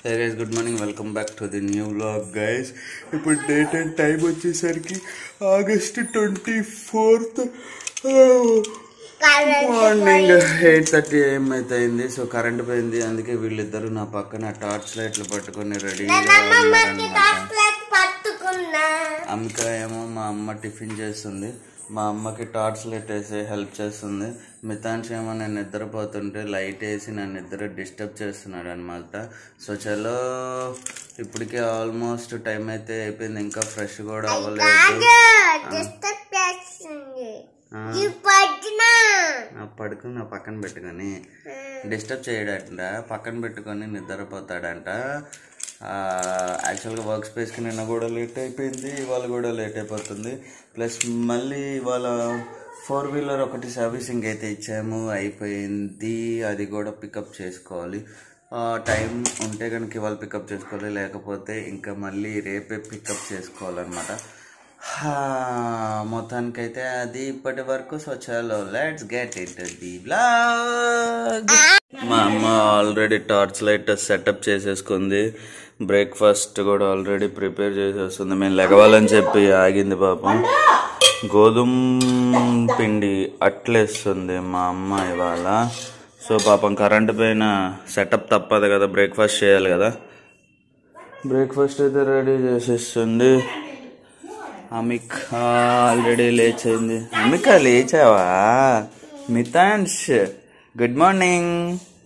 Hey guys good morning welcome back to the new vlog guys ఇప్పుడు date and time వచ్చేసరికి August twenty fourth morning eight thirty ఏం అయితే అయింది so current పోయింది అందుకే వీళ్ళిద్దరు నా పక్కన టార్చ్ లైట్లు పట్టుకొని రెడీగా పట్టుకున్నా అమ్మిక ఏమో మా అమ్మ టిఫిన్ చేస్తుంది మా అమ్మకి టార్చ్ లైట్ వేసి హెల్ప్ చేస్తుంది మితాంశ్ ఏమో నేను నిద్రపోతుంటే లైట్ వేసి నన్ను నిద్ర డిస్టర్బ్ చేస్తున్నాడు అనమాట సో చలో ఇప్పటికే ఆల్మోస్ట్ టైం అయితే అయిపోయింది ఇంకా ఫ్రెష్ కూడా అవ్వలేదు డిస్టర్బ్ చేస్తుంది ఆ, ఈ పట్టిన నా పడుకుని నా పక్కన పెట్టుకొని డిస్టర్బ్ చేయడంట పక్కన పెట్టుకొని నిద్రపోతాడంట యాక్చువల్గా వర్క్ స్పేస్కి నిన్న కూడా లేట్ అయిపోయింది ఇవాళ కూడా లేట్ అయిపోతుంది ప్లస్ మళ్ళీ ఇవాళ ఫోర్ వీలర్ ఒకటి సర్వీసింగ్ అయితే ఇచ్చాము అయిపోయింది అది కూడా పికప్ చేసుకోవాలి టైం ఉంటే కనుక ఇవాళ పికప్ చేసుకోవాలి లేకపోతే ఇంకా మళ్ళీ రేపే పికప్ చేసుకోవాలన్నమాట హా, మొత్తానికైతే అది ఇప్పటి వరకు సో చలో let's get it the blog మా అమ్మ ఆల్రెడీ టార్చ్ లైట్ సెటప్ చేసేసుకుంది బ్రేక్ఫాస్ట్ కూడా ఆల్రెడీ ప్రిపేర్ చేసేస్తుంది మేము లెగవాలని చెప్పి ఆగింది పాపం గోధుమ పిండి అట్లేస్తుంది మా అమ్మ ఇవాళ సో పాపం కరెంట్ పైన సెటప్ తప్పదు కదా బ్రేక్ఫాస్ట్ చేయాలి కదా బ్రేక్ఫాస్ట్ అయితే రెడీ చేసేస్తుంది అమిక ఆల్రెడీ లేచింది అమిక లేచావా Mitansh good morning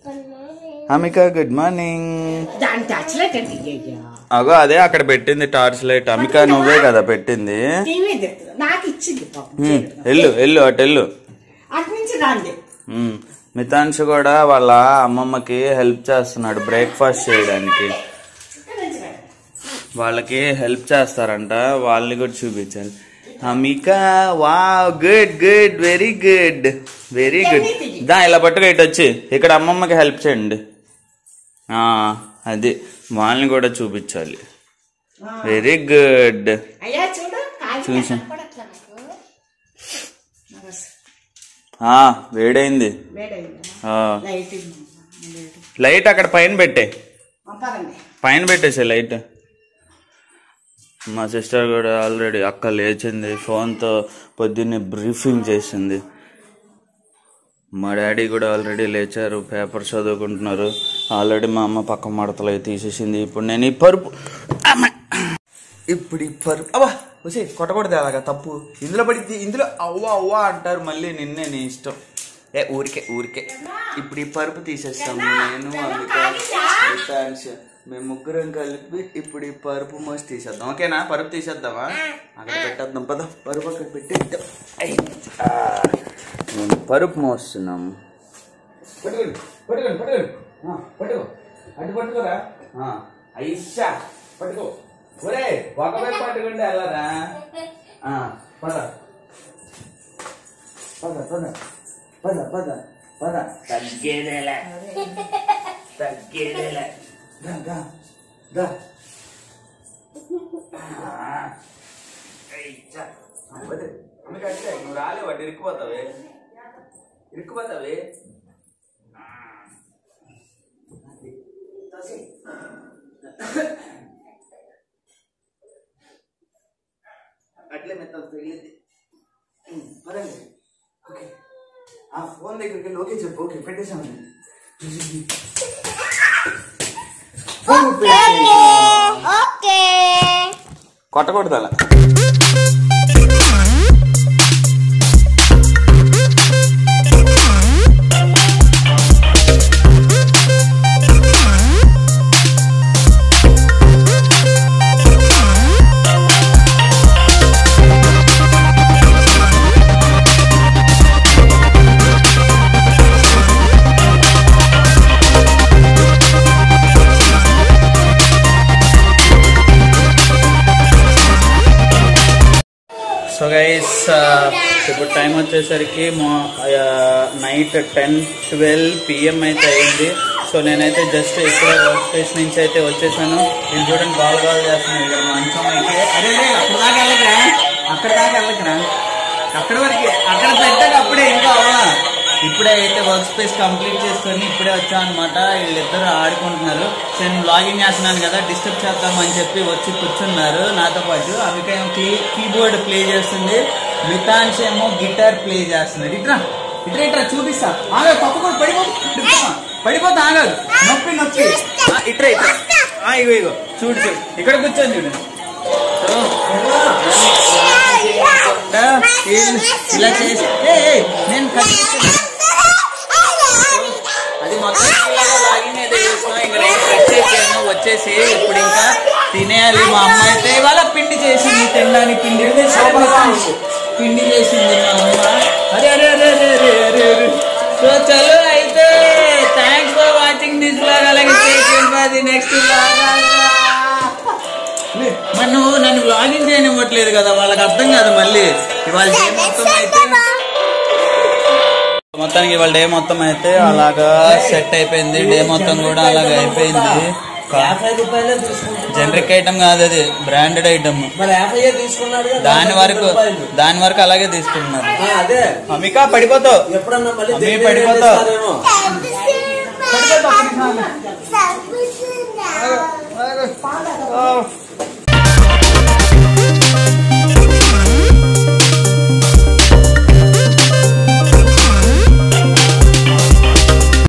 Amika good morning దాని టచ్ లైట్ అంటే అయ్యా అగో అదే అక్కడ పెట్టింది టార్చ్ లైట్ అమిక నువ్వే కదా పెట్టింది టీవీ తిరుగుతుంది నాకు ఇచ్చింది పాపం హ్మ్, వెళ్ళు వెళ్ళు అటు వెళ్ళు అటు నుంచి రాండి హ్మ్, మితాంష్ కూడా వాళ్ళ అమ్మమ్మకి హెల్ప్ చేస్తున్నాడు బ్రేక్ఫాస్ట్ చేయడానికి ఇక్కడ నుంచి రండి. వాళ్ళకి హెల్ప్ చేస్తారంట వాళ్ళని కూడా చూపించాలి అమిక వా good good very good very good దా ఇలా పట్టుగా ఇటు వచ్చి ఇక్కడ అమ్మమ్మకి హెల్ప్ చేయండి ఆ, అది వాళ్ళని కూడా చూపించాలి వెరీ గుడ్ అయ్యా చూడు కాలు చూసా. కనపడట్లా నాకు. నాకు అసలు ఆ, వేడైంది వేడైందా? ఆ, లైట్ ఇవ్వు. లైట్. లైట్ అక్కడ పైన పెట్టే ఆ, పదండి పైన పెట్టేసే లైట్ మా సిస్టర్ కూడా ఆల్రెడీ అక్క లేచింది ఫోన్తో పొద్దున్నే బ్రీఫింగ్ చేసింది మా డాడీ కూడా ఆల్రెడీ లేచారు పేపర్ చదువుకుంటున్నారు ఆల్రెడీ మా అమ్మ పక్క మడతలు అయితే తీసేసింది ఇప్పుడు నేను ఈ పరుపు అమ్మ! ఇప్పుడు ఈ పరుపు అబ్బా వచ్చి కొట్టకూడదు అలాగా తప్పు ఇందులో పడిద్ది ఇందులో అవ్వా అవ్వా అంటారు మళ్ళీ నిన్నే నీ ఇష్టం ఏ ఊరికే ఊరికే ఇప్పుడు ఈ పరుపు తీసేస్తాము నేను అమిత మితాంశ్. మేము ముగ్గురం కలిపి ఇప్పుడు ఈ పరుపు మోసి తీసేద్దాం ఓకేనా పరుపు తీసేద్దామా అక్కడ పెట్టేద్దాం పద పరుపు అక్కడ పెట్టేద్దాం ఐ, ఆ. మేము పరుపు మోస్తున్నాము పట్టుకోండి పట్టుకోండి పట్టుకోండి ఆ, పట్టుకో అటు పట్టుకోరా ఆ, ఐషా పట్టుకో ఒరే ఒకవైపు పట్టుకుంటే వెళ్ళరా ఆ, పద పద పద పద పద పద తగ్గేదేలే తగ్గేదేలే దా దా దా ఆ, ఐషా. ఆ, వదిలే. అమ్మ కట్టే, నువ్వు రాలే వాటి ఇరుక్కుపోతావే ఇరుక్కుపోతావే అట్లే మెత్తం తగిలింది పదండి ఓకే ఆ ఫోన్ దగ్గరికి వెళ్ళి ఓకే చెప్పు ఓకే పెట్టేశాను ఫోన్ పెట్టేశాను. ఓకే కొట్టకూడదు అలా సో గైస్ ఇప్పుడు టైం వచ్చేసరికి నైట్ టెన్ ట్వెల్వ్ పిఎం అయితే అయింది సో నేనైతే జస్ట్ ఇప్పుడే వర్క్ స్పేస్ నుంచి అయితే వచ్చేసాను నేను చూడండి బాల్ బాల్ చేస్తున్నాను ఇక్కడ మంచం అయితే అరే రే, అక్కడ దాకా వెళ్ళకరా అక్కడ దాకా వెళ్ళకరా అక్కడ వరకు అక్కడ పెట్టాక అప్పుడే ఇంకా అవ్వలా ఇప్పుడే అయితే వర్క్ స్పేస్ కంప్లీట్ చేసుకొని ఇప్పుడే వచ్చాం అనమాట వీళ్ళిద్దరు ఆడుకుంటున్నారు సో నేను లాగిన్ చేస్తున్నాను కదా డిస్టర్బ్ చేద్దామని చెప్పి వచ్చి కూర్చున్నారు నాతో పాటు అమిక ఏమో కీ కీబోర్డ్ ప్లే చేస్తుంది మితాంశ్ ఏమో గిటార్ ప్లే చేస్తున్నాడు ఇట్రా ఇట్రా ఇట్రా చూపిస్తా ఆగా తప్పకుండా పడిపోతా పడిపోతా ఆగదు నొప్పి నొప్పి ఆ, ఇట్రా ఇట్రా ఆ, ఇగో ఇగో చూడు చూడు ఇక్కడ కూర్చొని చూడు సో, ఆ, వీళ్ళు ఇలా చేసి ఏ, ఏ, నేను కట్ చేసి- అది మొత్తం ఇలాగా లాగిన్ అయితే చేసినా ఇంకా నేను కట్ చేసాను వచ్చేసి ఇప్పుడు ఇంకా తినేయాలి మా అమ్మ అయితే ఇవాళ పిండి చేసింది తినడానికి పిండి పిండి చేసింది మా అమ్మ అరే అరే అరే అరే అరే అరే అరే సో చలో అయితే thanks for watching this blog అలాగే చేసి నెక్స్ట్ మరి నువ్వు నన్ను లాగిన్ చేయనివ్వట్లేదు కదా వాళ్ళకి అర్థం కాదు మళ్ళీ ఇవాళ డే మొత్తం అయితే మొత్తానికి ఇవాళ డే మొత్తం అయితే అలాగా సెట్ అయిపోయింది డే మొత్తం కూడా అలాగ అయిపోయింది యాభై రూపాయలే తీసుకుంటున్నాడు జనరిక్ ఐటమ్ కాదు అది బ్రాండెడ్ ఐటమ్ మరి యాభై తీసుకున్నాడు కదా, దాని యాభై వరకు రూపాయలు. దాని వరకు అలాగే తీసుకుంటున్నారు ఆ, అదే అమికా పడిపోతావు ఎప్పుడన్నా మళ్ళీ అమ్మే దగ్గర పడిపోతావు. చేస్తారేమో. సర్వీసింగ్ ఆగు, ఆగు.